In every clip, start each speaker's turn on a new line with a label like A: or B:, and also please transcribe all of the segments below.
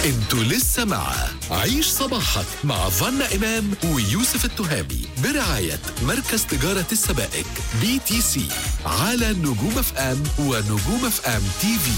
A: انتوا لسه مع عيش صباحك مع فنا إمام ويوسف التهامي برعاية مركز تجارة السبائك بي تي سي على نجوم اف ام ونجوم اف ام تي في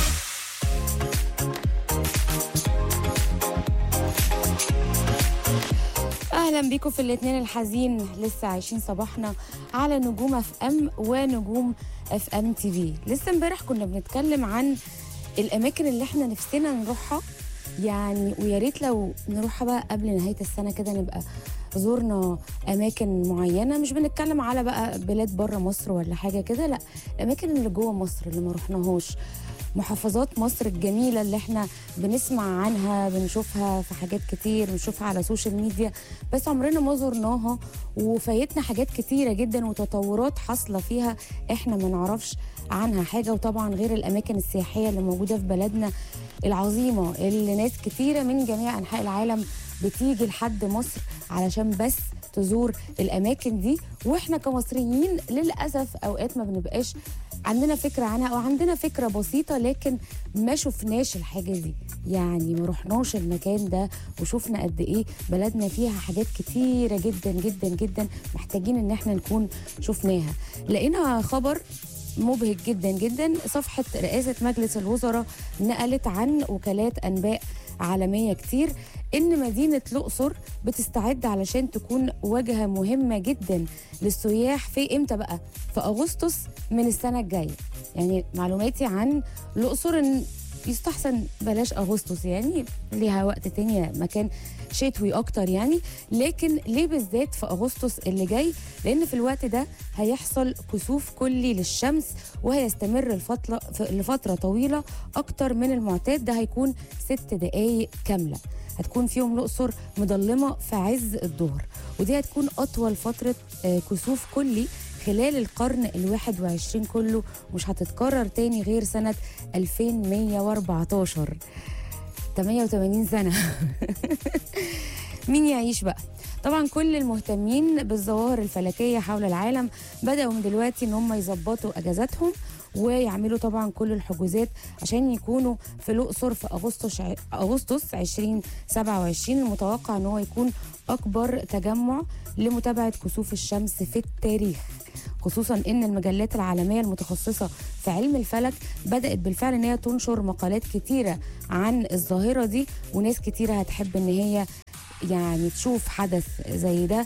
B: اهلا بيكم في الاثنين الحزين لسه عايشين صباحنا على نجوم اف ام ونجوم اف ام تي في لسه امبارح كنا بنتكلم عن الاماكن اللي احنا نفسنا نروحها يعني ويا ريت لو نروحها بقى قبل نهايه السنه كده نبقى زورنا اماكن معينه مش بنتكلم على بقى بلاد بره مصر ولا حاجه كده لا الاماكن اللي جوه مصر اللي ما رحناهاش محافظات مصر الجميلة اللي احنا بنسمع عنها بنشوفها في حاجات كتير بنشوفها على السوشيال ميديا بس عمرنا ما زرناها وفايتنا حاجات كتيرة جدا وتطورات حاصلة فيها احنا ما نعرفش عنها حاجة وطبعا غير الأماكن السياحية اللي موجودة في بلدنا العظيمة اللي ناس كتيرة من جميع أنحاء العالم بتيجي لحد مصر علشان بس تزور الاماكن دي واحنا كمصريين للاسف اوقات ما بنبقاش عندنا فكره عنها او عندنا فكره بسيطه لكن ما شفناش الحاجه دي يعني ما رحناش المكان ده وشفنا قد ايه بلدنا فيها حاجات كتيره جدا جدا جدا محتاجين ان احنا نكون شفناها لقينا خبر مبهج جدا جدا صفحة رئاسة مجلس الوزراء نقلت عن وكالات أنباء عالمية كتير إن مدينة الأقصر بتستعد علشان تكون واجهة مهمة جدا للسياح في إمتى بقى؟ في أغسطس من السنة الجاية يعني معلوماتي عن الأقصر إن يستحسن بلاش اغسطس يعني ليها وقت تاني مكان شتوي اكتر يعني لكن ليه بالذات في اغسطس اللي جاي لان في الوقت ده هيحصل كسوف كلي للشمس وهيستمر الفترة لفتره طويله اكتر من المعتاد ده هيكون ست دقائق كامله هتكون فيهم الاقصر مظلمه في عز الظهر ودي هتكون اطول فتره آه، كسوف كلي خلال القرن الواحد وعشرين كله مش هتتكرر تاني غير سنة 2114 88 سنة مين يعيش بقى طبعا كل المهتمين بالظواهر الفلكية حول العالم بدأوا من دلوقتي ان هم يظبطوا اجازاتهم ويعملوا طبعا كل الحجوزات عشان يكونوا في الاقصر في اغسطس اغسطس 2027 المتوقع ان هو يكون اكبر تجمع لمتابعه كسوف الشمس في التاريخ خصوصا ان المجلات العالميه المتخصصه في علم الفلك بدات بالفعل ان هي تنشر مقالات كتيره عن الظاهره دي وناس كتيره هتحب ان هي يعني تشوف حدث زي ده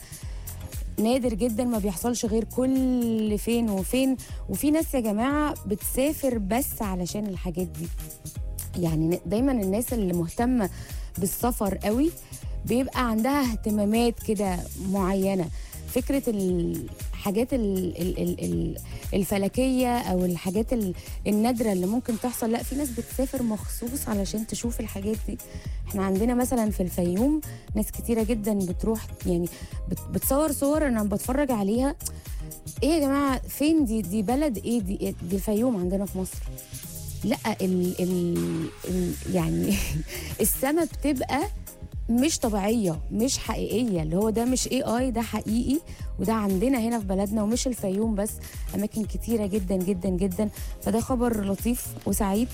B: نادر جدا ما بيحصلش غير كل فين وفين وفي ناس يا جماعه بتسافر بس علشان الحاجات دي يعني دايما الناس اللي مهتمه بالسفر قوي بيبقى عندها اهتمامات كده معينه فكره الحاجات ال ال ال ال الفلكيه او الحاجات ال- النادره اللي ممكن تحصل لا في ناس بتسافر مخصوص علشان تشوف الحاجات دي احنا عندنا مثلا في الفيوم ناس كتيره جدا بتروح يعني بت- بتصور صور انا بتفرج عليها ايه يا جماعه فين دي دي بلد ايه دي دي الفيوم عندنا في مصر لا ال ال ال يعني السما بتبقى مش طبيعيه مش حقيقيه اللي هو ده مش اي اي ده حقيقي وده عندنا هنا في بلدنا ومش الفيوم بس اماكن كتيره جدا جدا جدا فده خبر لطيف وسعيد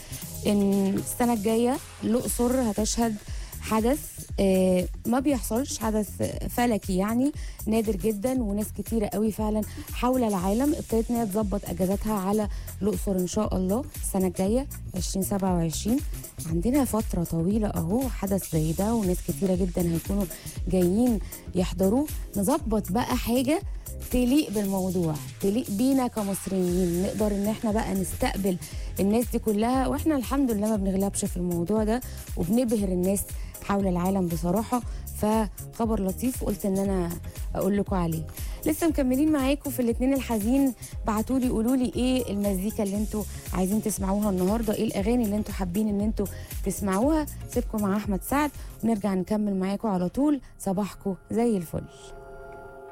B: ان السنه الجايه الاقصر هتشهد حدث آه، ما بيحصلش حدث فلكي يعني نادر جدا وناس كتيره قوي فعلا حول العالم ابتدت ان هي تظبط اجازاتها على الاقصر ان شاء الله السنه الجايه 2027 عندنا فتره طويله اهو حدث زي ده وناس كتيره جدا هيكونوا جايين يحضروه نظبط بقى حاجه تليق بالموضوع تليق بينا كمصريين نقدر ان احنا بقى نستقبل الناس دي كلها واحنا الحمد لله ما بنغلبش في الموضوع ده وبنبهر الناس حول العالم بصراحه فخبر لطيف قلت ان انا اقول لكم عليه لسه مكملين معاكم في الاثنين الحزين بعتوا لي قولوا لي ايه المزيكا اللي انتوا عايزين تسمعوها النهارده ايه الاغاني اللي انتوا حابين ان انتوا تسمعوها سيبكم مع احمد سعد ونرجع نكمل معاكم على طول صباحكم زي الفل